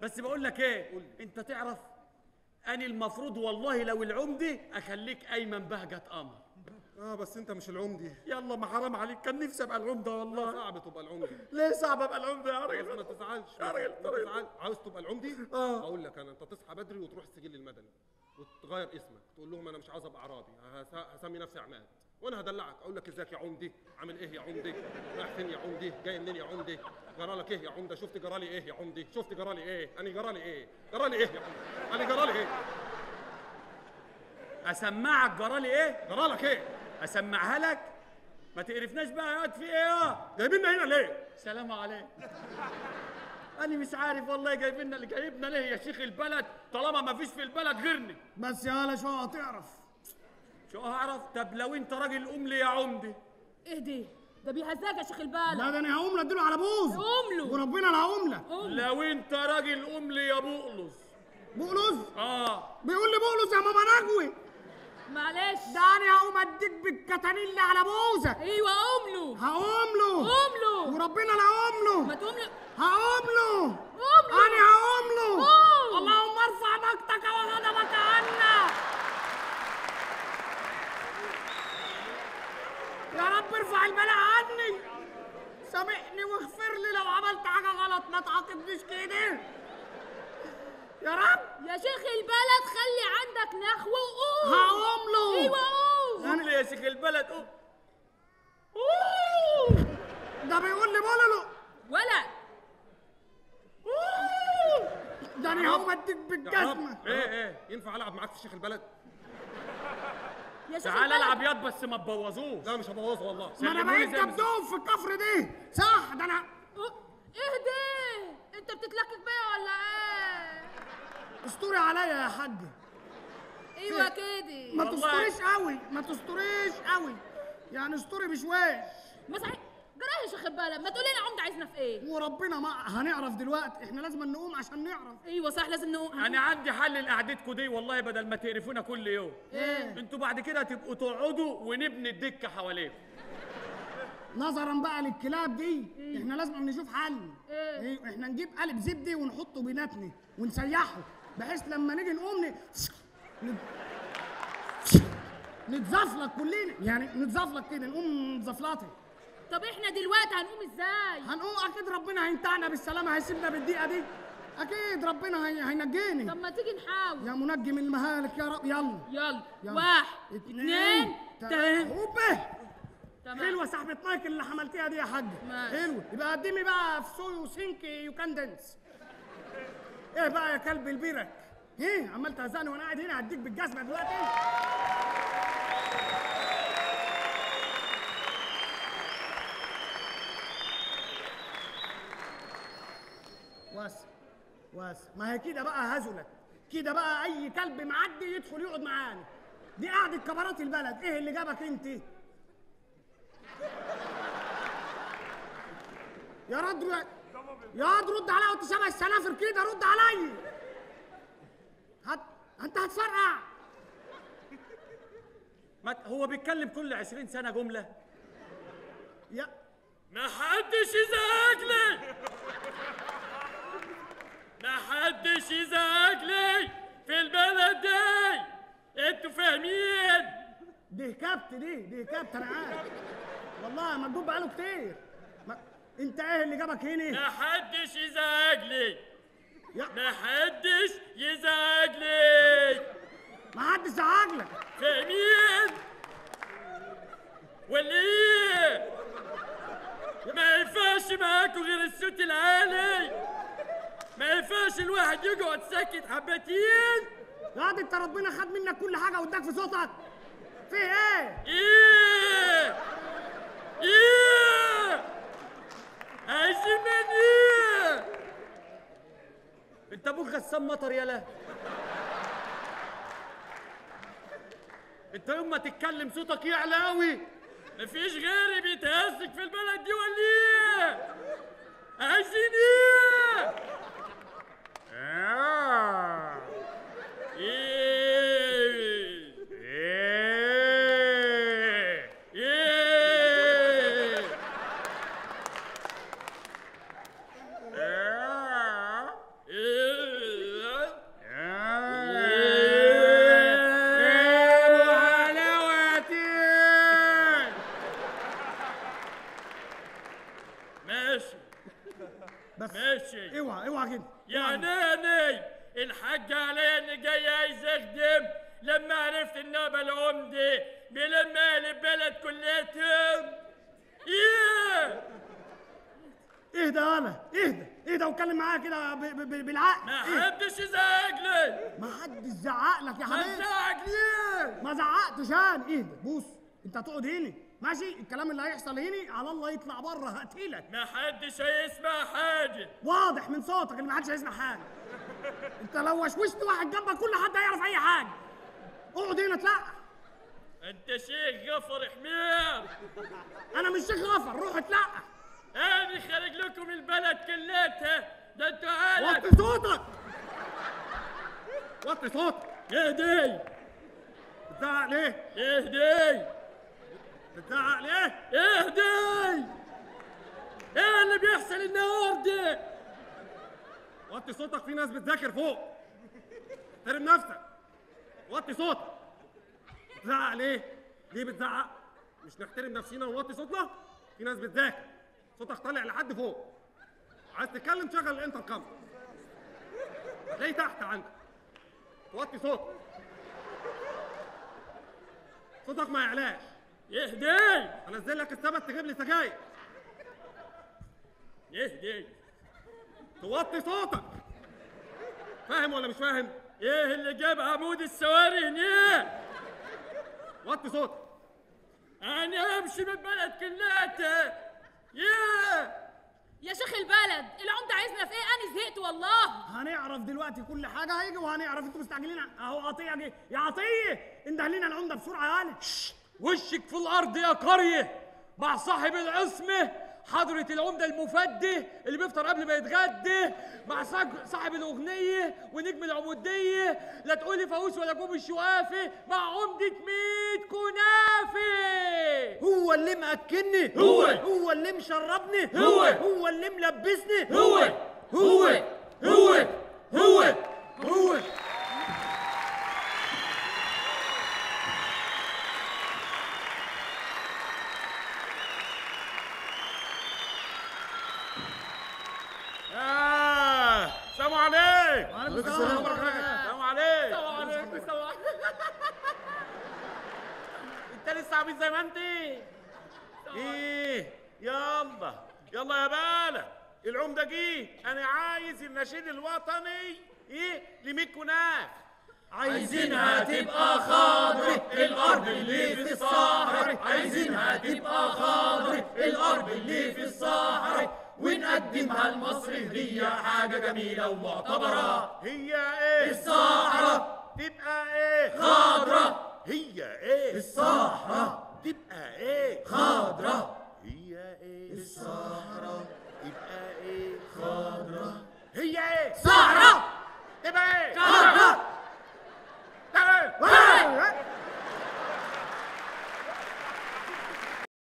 بس بقول لك ايه انت تعرف انا المفروض والله لو العمده اخليك ايمن بهجه قمر اه بس انت مش العمدي يلا ما حرام عليك كان نفسي ابقى العمده والله صعب تبقى العمدي ليه صعب ابقى العمده يا ما راجل تزعلش يا راجل، ما تزعلش عاوز تبقى العمدي آه. اقول لك انا انت تصحى بدري وتروح السجل المدني وتغير اسمك تقول لهم انا مش عاوز ابقى عرابي هس- هسمي نفسي عماد وانا هدلعك اقول لك ازيك يا عمدي عامل ايه يا عمدي رايح فين يا عمدي جاي منين يا عمدي جرالك ايه يا عمده شفت جرالي ايه يا عمدي شفت جرالي ايه انا جرالي ايه جرالي ايه يا عمدي انا جرالي ايه اسمعك جرالي ايه جرالك ايه اسمعها لك ما تقرفناش بقى يقعد في ايه اه جايبيننا هنا ليه سلام عليك انا مش عارف والله جايبنا اللي جايبنا ليه يا شيخ البلد طالما ما فيش في البلد غيرني بس يا هلا شو هتعرف شو هعرف طب لو انت راجل قوم لي يا عمدي اهدي ده بيهزاك يا شيخ البلد لا ده انا هقوم له اديله على بوز قوم له. وربنا لا هقوم له قوم. لو انت راجل قوم لي يا بقلص بقلص اه بيقول لي بقلص يا ماما نجوي معلش ده انا هقوم اديك بالكتانيل على بوزك ايوه قوم له هقوم له قوم له وربنا لا هقوم ما له تقوم له هقوم له قوم له انا هقوم له قوم. اللهم ارفع مقتك وغضبك عنا يا رب ارفع البلاء عني سامحني واغفر لي لو عملت حاجه غلط ما تعاقبنيش كده يا رب يا شيخ البلد خلي عندك نخوة وقوم هقوم له ايوه قوم قوم لي يا شيخ البلد قوم ده بيقول لي بولولو ولا ده انا هقوم اديك يا رب بالجزمه ايه ايه ينفع العب معاك في شيخ البلد يا شيخ تعال البلد العب ياض بس ما تبوظوش لا مش هبوظه والله ما انا سلموني بقيت زي ما- دبدوب في الكفر دي صح ده انا اهدي انت بتتلكك بيا ولا ايه استوري عليا يا حاج ايوه كده ما والله. تستوريش قوي ما تستوريش قوي يعني استوري بشويش ما صحيح جرايه يا شيخ البلد ما تقولي لي عمد عايزنا في ايه وربنا ما هنعرف دلوقتي احنا لازم نقوم عشان نعرف ايوه صح لازم نقوم انا عندي حل لقعدتكم دي والله بدل ما تقرفونا كل يوم ايه انتوا بعد كده تبقوا تقعدوا ونبني الدكه حواليكم نظرا بقى للكلاب دي احنا لازم نشوف حل إيه؟ ايه احنا نجيب قالب زبدي ونحطه بيناتنا ونسيحه بحيث لما نيجي نقوم ن... ن- نتزفلط كلنا يعني نتزفلط كده نقوم نتزفلطه طب احنا دلوقتي هنقوم ازاي هنقوم اكيد ربنا هينتعنا بالسلامه هيسيبنا بالدقيقه دي اكيد ربنا هي... هينجيني طب ما تيجي نحاول يا منجي من المهالك يا رب يلا يلا يلا. واحد اتنين تلاته هوبه تمام حلوه صاحبة مايك اللي حملتيها دي يا حاج ماشي. حلوه يبقى قدمي بقى في سوي وسينك يو كان دانس ايه بقى يا كلب البيرك ايه عمال تهزقني وانا قاعد هنا هديك بالجزمه دلوقتي واسع واسع ما هي كده بقى هزلت كده بقى اي كلب معدي يدخل يقعد معانا دي قعدة كبارات البلد ايه اللي جابك انت يا رد يا رد رد عليا وانت شبه السنافر كده رد عليا هت... انت هتفرقع ما ت- هو بيتكلم كل 20 سنه جمله يا ما حدش يزعق لي ما حدش يزعق لي في البلد دي انتوا فاهمين دي كبت دي دي كبت انا عارف والله مكتوب بقاله كتير ما... انت ايه اللي جابك هنا ما حدش يزعق لي يا ما حدش يزعق لي ما حدش زعجلك فاهمين ولا ايه ما ينفعش معاكوا غير الصوت العالي ما ينفعش الواحد يقعد ساكت حبتين يا دي انت ربنا خد منك كل حاجه واداك في صوتك في ايه ايه ايه عايزين من ايه انت ابوك غسان مطر يالا انت يوم ما تتكلم صوتك يعلى قوي مفيش غيري بيتهزك في البلد دي ولا ايه عايزين ايه آه. ايه ايه ايه آه. ايه اوعى كده يا ناني الحاج علي اني جاي عايز اخدم لما عرفت ان ابا العمدة بيلم اهل البلد كليتهم ايه اهدى انا اهدى اهدى واتكلم معايا كده ب- ب- ب- بالعقل ما إيه؟ حدش يزعق لي ما حدش زعق لك يا ما حبيبي تزعق ليه ما زعقتش انا اهدى بص انت هتقعد هنا ماشي الكلام اللي هيحصل هنا على الله يطلع بره هقتلك ما حدش هيسمع حاجة واضح من صوتك ان ما حدش هيسمع حاجه انت لو وشوشت واحد جنبك كل حد هيعرف اي حاجه اقعد هنا اتلقى انت شيخ غفر حمير انا مش شيخ غفر روح اتلقى انا خارج لكم البلد كلتها ده انتوا عالم وطي صوتك وطي صوتك اهدي بتزعق ليه؟ اهدي بتزعق ليه؟ اهدي ايه اللي بيحصل النهارده وطي صوتك في ناس بتذاكر فوق احترم نفسك وطي صوتك بتزعق ليه؟ ليه بتزعق؟ مش نحترم نفسينا ونوطي صوتنا؟ في ناس بتذاكر صوتك طالع لحد فوق عايز تتكلم شغل الانتركم هتلاقيه تحت عندك توطي صوتك صوتك ما يعلاش اهدي انزل لك السبت تجيب لي سجاير اهدي توطي صوتك فاهم ولا مش فاهم؟ ايه اللي جاب عمود السواري هنا وطي صوتك انا امشي من البلد كلها ياه يا شيخ البلد العمدة عايزنا في ايه انا زهقت والله هنعرف دلوقتي كل حاجه هيجي وهنعرف انتوا مستعجلين اهو عطيه جه يا عطيه انده لنا العمده بسرعه يا هاني وشك في الارض يا قريه مع صاحب العصمه حضرة العمدة المفدي اللي بيفطر قبل ما يتغدى مع صاحب صاحب الأغنية ونجم العمودية لا تقولي فاووس ولا جوب الشوافة مع عمدة ميت كنافة هو اللي مأكلني هو. هو اللي مشربني هو. هو اللي ملبسني هو هو هو هو هو آه سلام عليك وعليكم السلام ورحمه الله سلام عليك السلام عليكم السلام عليكم انت لسه عبيط زي ما انت ايه يلا يلا يا بالة العمدة جه انا عايز النشيد الوطني ايه لميت كناف عايزينها تبقى خضرة الأرض اللي في الصحراء عايزينها تبقى خضرة الأرض اللي في الصحراء ونقدمها لمصر هدية حاجة جميلة ومعتبرة هي ايه الصحراء تبقى ايه خضرة هي ايه الصحراء تبقى ايه خضرة هي ايه الصحراء